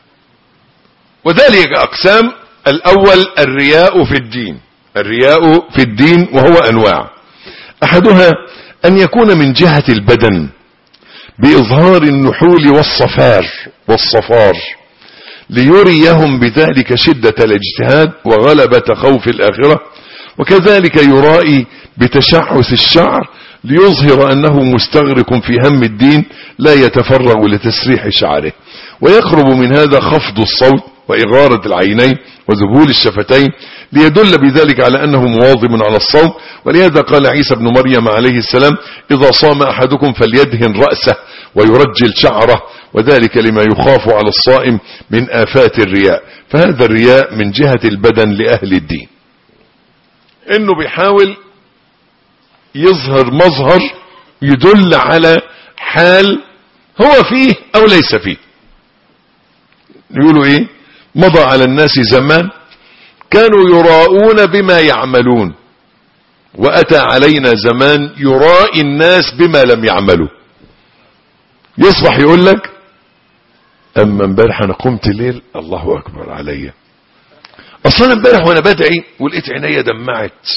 S1: وذلك اقسام الاول الرياء في الدين الرياء في الدين وهو انواع احدها ان يكون من جهة البدن بإظهار النحول والصفار والصفار ليريهم بذلك شدة الاجتهاد وغلبة خوف الآخرة وكذلك يرائي بتشعث الشعر ليظهر أنه مستغرق في هم الدين لا يتفرغ لتسريح شعره ويقرب من هذا خفض الصوت وإغارة العينين وذبول الشفتين ليدل بذلك على أنه مواظب على الصوم ولهذا قال عيسى بن مريم عليه السلام إذا صام أحدكم فليدهن رأسه ويرجل شعره وذلك لما يخاف على الصائم من آفات الرياء فهذا الرياء من جهة البدن لأهل الدين إنه بيحاول يظهر مظهر يدل على حال هو فيه أو ليس فيه يقولوا إيه مضى على الناس زمان كانوا يراؤون بما يعملون وأتى علينا زمان يرائي الناس بما لم يعملوا يصبح يقول لك أما امبارح أنا قمت الليل الله أكبر عليا أصلا امبارح وأنا بدعي ولقيت عينيا دمعت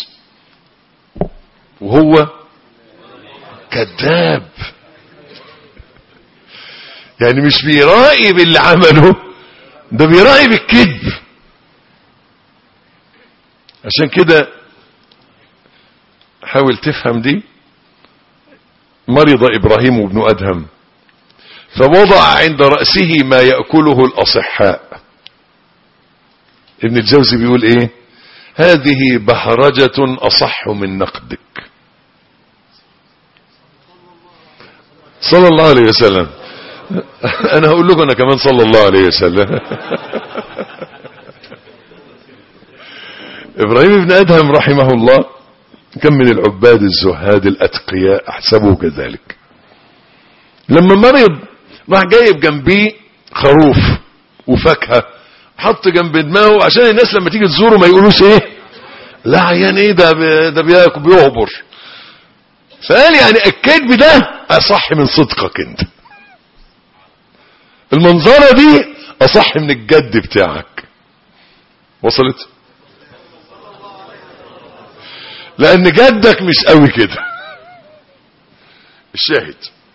S1: وهو كذاب يعني مش بيرائي باللي عمله ده بيرائي بالكذب عشان كده حاول تفهم دي مرض إبراهيم بن أدهم فوضع عند رأسه ما يأكله الأصحاء ابن الجوزي بيقول ايه هذه بهرجة أصح من نقدك صلى الله عليه وسلم انا هقول لكم انا كمان صلى الله عليه وسلم ابراهيم بن ادهم رحمه الله كم من العباد الزهاد الاتقياء احسبه كذلك لما مرض راح جايب جنبيه خروف وفاكهه حط جنب دماغه عشان الناس لما تيجي تزوره ما يقولوش ايه لا عيان ايه ده ده بيهبر فقال يعني الكذب ده اصح من صدقك انت المنظرة دي اصح من الجد بتاعك وصلت لان جدك مش قوي كده الشاهد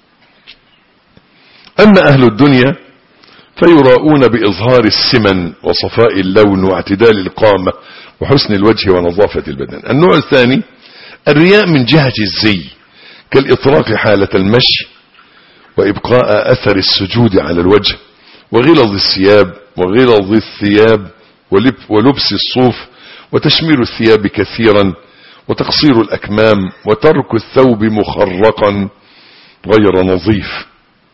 S1: اما اهل الدنيا فيراؤون باظهار السمن وصفاء اللون واعتدال القامة وحسن الوجه ونظافة البدن النوع الثاني الرياء من جهة الزي كالإطراق حالة المشي وإبقاء أثر السجود على الوجه وغلظ الثياب وغلظ الثياب ولبس الصوف وتشمير الثياب كثيرا وتقصير الأكمام وترك الثوب مخرقا غير نظيف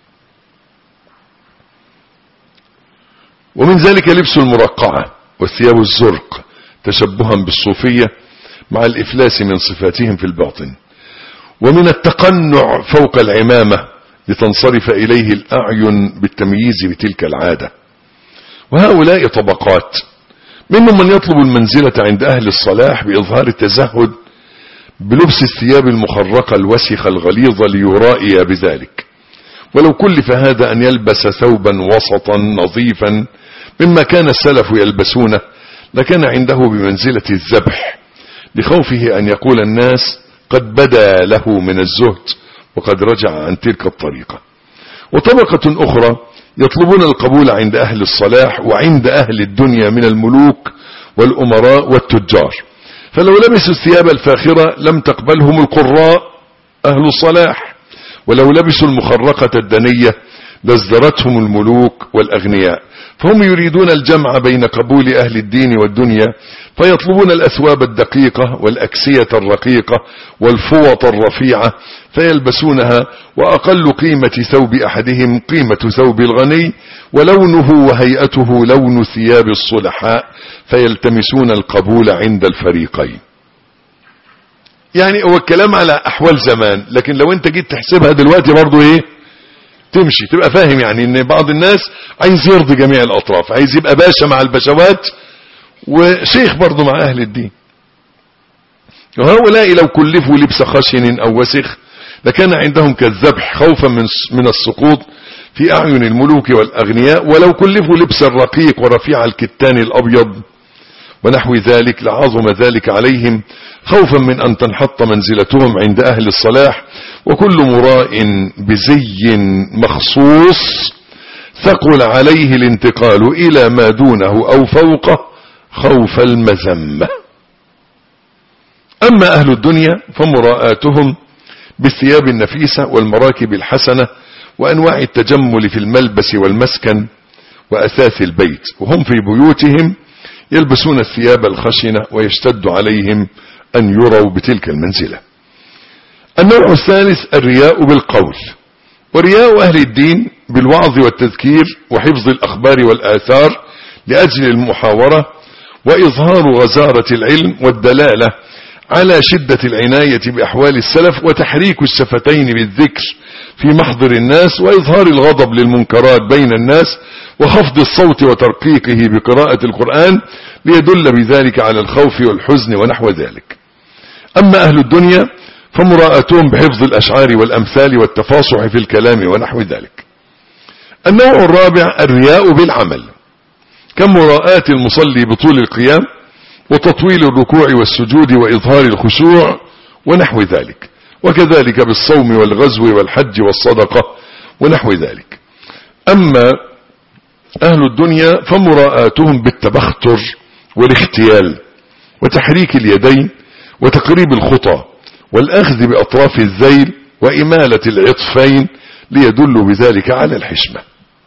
S1: ومن ذلك لبس المرقعة والثياب الزرق تشبها بالصوفية مع الإفلاس من صفاتهم في الباطن ومن التقنع فوق العمامة لتنصرف إليه الأعين بالتمييز بتلك العادة وهؤلاء طبقات منهم من يطلب المنزلة عند أهل الصلاح بإظهار التزهد بلبس الثياب المخرقة الوسخة الغليظة ليرائي بذلك ولو كلف هذا أن يلبس ثوبا وسطا نظيفا مما كان السلف يلبسونه لكان عنده بمنزلة الذبح لخوفه أن يقول الناس قد بدا له من الزهد وقد رجع عن تلك الطريقة وطبقة أخرى يطلبون القبول عند أهل الصلاح وعند أهل الدنيا من الملوك والأمراء والتجار فلو لبسوا الثياب الفاخرة لم تقبلهم القراء أهل الصلاح ولو لبسوا المخرقة الدنية لازدرتهم الملوك والأغنياء فهم يريدون الجمع بين قبول أهل الدين والدنيا فيطلبون الأثواب الدقيقة والأكسية الرقيقة والفوط الرفيعة فيلبسونها وأقل قيمة ثوب أحدهم قيمة ثوب الغني ولونه وهيئته لون ثياب الصلحاء فيلتمسون القبول عند الفريقين يعني هو الكلام على أحوال زمان لكن لو انت جيت تحسبها دلوقتي برضو ايه تمشي تبقى فاهم يعني ان بعض الناس عايز يرضي جميع الاطراف عايز يبقى باشا مع البشوات وشيخ برضه مع اهل الدين وهؤلاء لو كلفوا لبس خشن او وسخ لكان عندهم كالذبح خوفا من من السقوط في اعين الملوك والاغنياء ولو كلفوا لبس الرقيق ورفيع الكتان الابيض ونحو ذلك لعظم ذلك عليهم خوفا من أن تنحط منزلتهم عند أهل الصلاح وكل مراء بزي مخصوص ثقل عليه الانتقال إلى ما دونه أو فوقه خوف المذمة أما أهل الدنيا فمراءاتهم بالثياب النفيسة والمراكب الحسنة وأنواع التجمل في الملبس والمسكن وأثاث البيت وهم في بيوتهم يلبسون الثياب الخشنة ويشتد عليهم أن يروا بتلك المنزلة النوع الثالث الرياء بالقول ورياء أهل الدين بالوعظ والتذكير وحفظ الأخبار والآثار لأجل المحاورة وإظهار غزارة العلم والدلالة على شدة العناية بأحوال السلف وتحريك الشفتين بالذكر في محضر الناس وإظهار الغضب للمنكرات بين الناس وخفض الصوت وترقيقه بقراءة القرآن ليدل بذلك على الخوف والحزن ونحو ذلك أما أهل الدنيا فمراءتهم بحفظ الأشعار والأمثال والتفاصح في الكلام ونحو ذلك النوع الرابع الرياء بالعمل كمراءاة المصلي بطول القيام وتطويل الركوع والسجود وإظهار الخشوع ونحو ذلك وكذلك بالصوم والغزو والحج والصدقة ونحو ذلك أما أهل الدنيا فمراءاتهم بالتبختر والاختيال وتحريك اليدين وتقريب الخطى والأخذ بأطراف الذيل وإمالة العطفين ليدل بذلك على الحشمة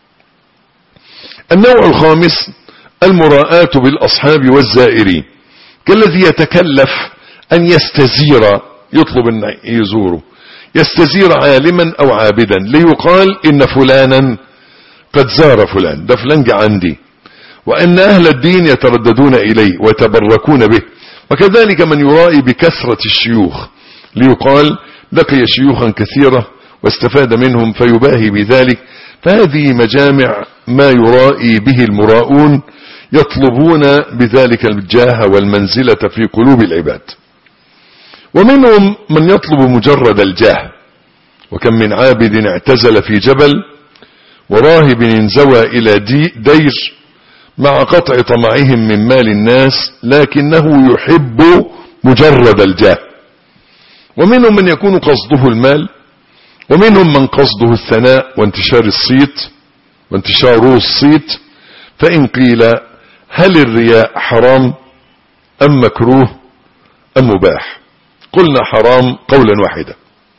S1: النوع الخامس المراءاة بالأصحاب والزائرين كالذي يتكلف أن يستزير يطلب أن يزوره يستزير عالما أو عابدا ليقال إن فلانا قد زار فلان ده فلان جه عندي وأن أهل الدين يترددون إليه ويتبركون به وكذلك من يرائي بكثرة الشيوخ ليقال لقي شيوخا كثيرة واستفاد منهم فيباهي بذلك فهذه مجامع ما يرائي به المراؤون يطلبون بذلك الجاه والمنزلة في قلوب العباد ومنهم من يطلب مجرد الجاه وكم من عابد اعتزل في جبل وراهب انزوى إلى دي دير مع قطع طمعهم من مال الناس لكنه يحب مجرد الجاه ومنهم من يكون قصده المال ومنهم من قصده الثناء وانتشار الصيت وانتشار الصيت فإن قيل هل الرياء حرام أم مكروه أم مباح قلنا حرام قولا واحدا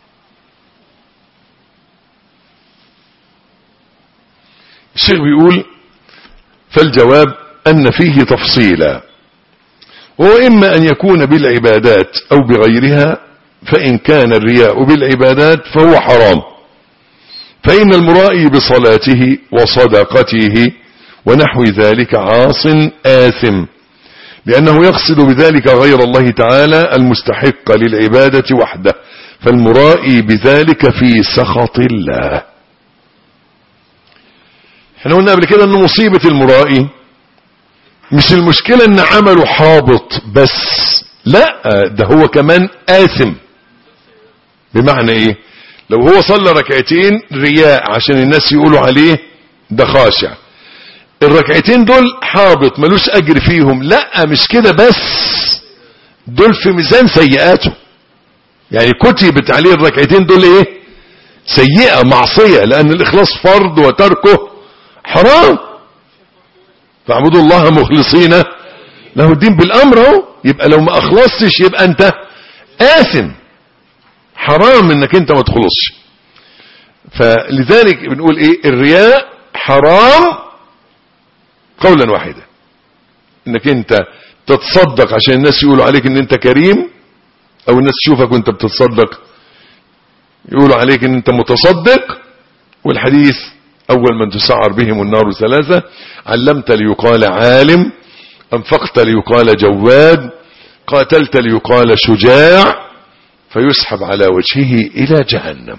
S1: الشيخ بيقول فالجواب أن فيه تفصيلا وهو إما أن يكون بالعبادات أو بغيرها فإن كان الرياء بالعبادات فهو حرام فإن المرائي بصلاته وصدقته ونحو ذلك عاص آثم لأنه يقصد بذلك غير الله تعالى المستحق للعبادة وحده فالمرائي بذلك في سخط الله احنا قلنا قبل كده ان مصيبة المرائي مش المشكلة ان عمله حابط بس لا ده هو كمان آثم بمعنى ايه لو هو صلى ركعتين رياء عشان الناس يقولوا عليه ده خاشع الركعتين دول حابط ملوش اجر فيهم لا مش كده بس دول في ميزان سيئاته يعني كتبت عليه الركعتين دول ايه سيئة معصية لان الاخلاص فرض وتركه حرام فاعبدوا الله مخلصين له الدين بالامر اهو يبقى لو ما اخلصتش يبقى انت آثم حرام انك انت ما تخلصش فلذلك بنقول ايه الرياء حرام قولا واحدا انك انت تتصدق عشان الناس يقولوا عليك ان انت كريم او الناس تشوفك وانت بتتصدق يقولوا عليك ان انت متصدق والحديث اول من تسعر بهم النار ثلاثة علمت ليقال عالم انفقت ليقال جواد قاتلت ليقال شجاع فيسحب على وجهه الى جهنم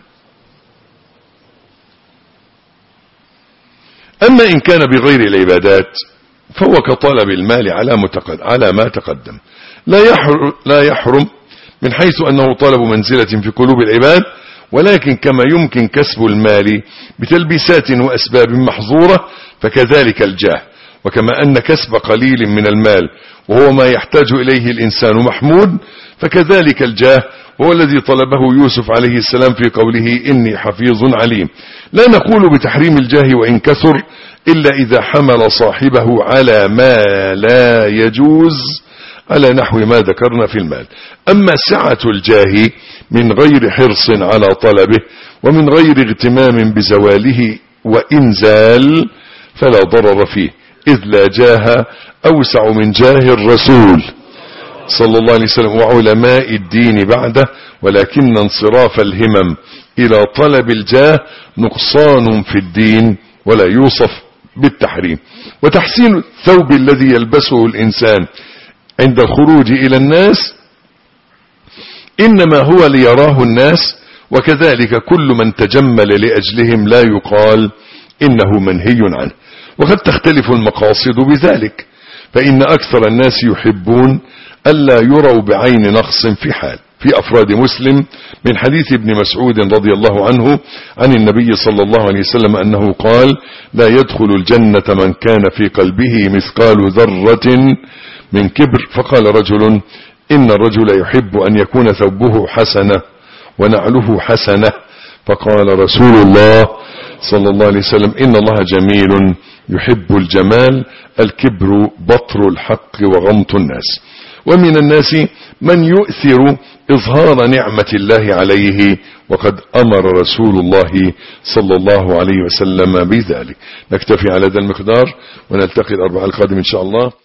S1: اما ان كان بغير العبادات فهو كطلب المال على متقد على ما تقدم لا يحرم, لا يحرم من حيث انه طلب منزلة في قلوب العباد ولكن كما يمكن كسب المال بتلبيسات واسباب محظورة فكذلك الجاه وكما ان كسب قليل من المال وهو ما يحتاج اليه الانسان محمود فكذلك الجاه هو الذي طلبه يوسف عليه السلام في قوله إني حفيظ عليم لا نقول بتحريم الجاه وإن كثر إلا إذا حمل صاحبه على ما لا يجوز على نحو ما ذكرنا في المال أما سعة الجاه من غير حرص على طلبه ومن غير اغتمام بزواله وإنزال فلا ضرر فيه إذ لا جاه أوسع من جاه الرسول صلى الله عليه وسلم وعلماء الدين بعده ولكن انصراف الهمم إلى طلب الجاه نقصان في الدين ولا يوصف بالتحريم وتحسين الثوب الذي يلبسه الإنسان عند الخروج إلى الناس إنما هو ليراه الناس وكذلك كل من تجمل لأجلهم لا يقال إنه منهي عنه وقد تختلف المقاصد بذلك فإن أكثر الناس يحبون ألا يروا بعين نقص في حال في أفراد مسلم من حديث ابن مسعود رضي الله عنه عن النبي صلى الله عليه وسلم أنه قال لا يدخل الجنة من كان في قلبه مثقال ذرة من كبر فقال رجل إن الرجل يحب أن يكون ثوبه حسنة ونعله حسنة فقال رسول الله صلى الله عليه وسلم إن الله جميل يحب الجمال الكبر بطر الحق وغمط الناس ومن الناس من يؤثر إظهار نعمة الله عليه وقد أمر رسول الله صلى الله عليه وسلم بذلك نكتفي على هذا المقدار ونلتقي الأربعاء القادم إن شاء الله